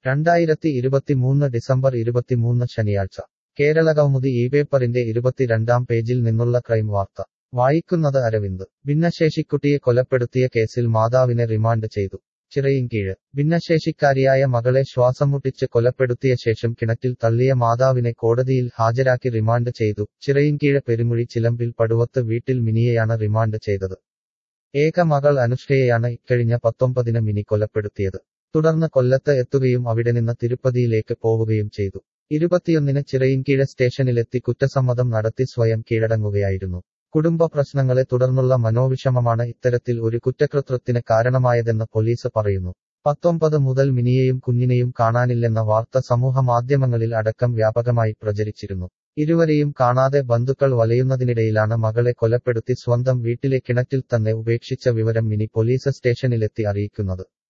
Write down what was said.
രണ്ടായിരത്തി ഇരുപത്തിമൂന്ന് ഡിസംബർ ഇരുപത്തിമൂന്ന് ശനിയാഴ്ച കേരള കൗമുദി ഈ പേപ്പറിന്റെ ഇരുപത്തിരണ്ടാം പേജിൽ നിന്നുള്ള ക്രൈം വാർത്ത വായിക്കുന്നത് അരവിന്ദ് ഭിന്നശേഷിക്കുട്ടിയെ കൊലപ്പെടുത്തിയ കേസിൽ മാതാവിനെ റിമാൻഡ് ചെയ്തു ചിറയിൻകീഴ് ഭിന്നശേഷിക്കാരിയായ മകളെ ശ്വാസം മുട്ടിച്ച് കൊലപ്പെടുത്തിയ ശേഷം കിണറ്റിൽ തള്ളിയ മാതാവിനെ കോടതിയിൽ ഹാജരാക്കി റിമാൻഡ് ചെയ്തു ചിറയിൻകീഴ് പെരുമുഴി ചിലമ്പിൽ പടുവത്ത് വീട്ടിൽ മിനിയെയാണ് റിമാൻഡ് ചെയ്തത് ഏക മകൾ അനുഷ്ഠയെയാണ് ഇക്കഴിഞ്ഞ പത്തൊമ്പതിന് മിനി കൊലപ്പെടുത്തിയത് തുടർന്ന് കൊല്ലത്ത് എത്തുകയും അവിടെ നിന്ന് തിരുപ്പതിയിലേക്ക് പോവുകയും ചെയ്തു ഇരുപത്തിയൊന്നിന് ചിറയിൻകീഴ് സ്റ്റേഷനിലെത്തി കുറ്റസമ്മതം നടത്തി സ്വയം കീഴടങ്ങുകയായിരുന്നു കുടുംബ പ്രശ്നങ്ങളെ തുടർന്നുള്ള മനോവിഷമമാണ് ഇത്തരത്തിൽ ഒരു കുറ്റകൃത്യത്തിന് കാരണമായതെന്ന് പോലീസ് പറയുന്നു പത്തൊമ്പത് മുതൽ മിനിയെയും കുഞ്ഞിനെയും കാണാനില്ലെന്ന വാർത്ത സമൂഹ മാധ്യമങ്ങളിൽ അടക്കം വ്യാപകമായി പ്രചരിച്ചിരുന്നു ഇരുവരെയും കാണാതെ ബന്ധുക്കൾ വലയുന്നതിനിടയിലാണ് മകളെ കൊലപ്പെടുത്തി സ്വന്തം വീട്ടിലെ കിണറ്റിൽ തന്നെ ഉപേക്ഷിച്ച വിവരം മിനി പോലീസ് സ്റ്റേഷനിലെത്തി അറിയിക്കുന്നത്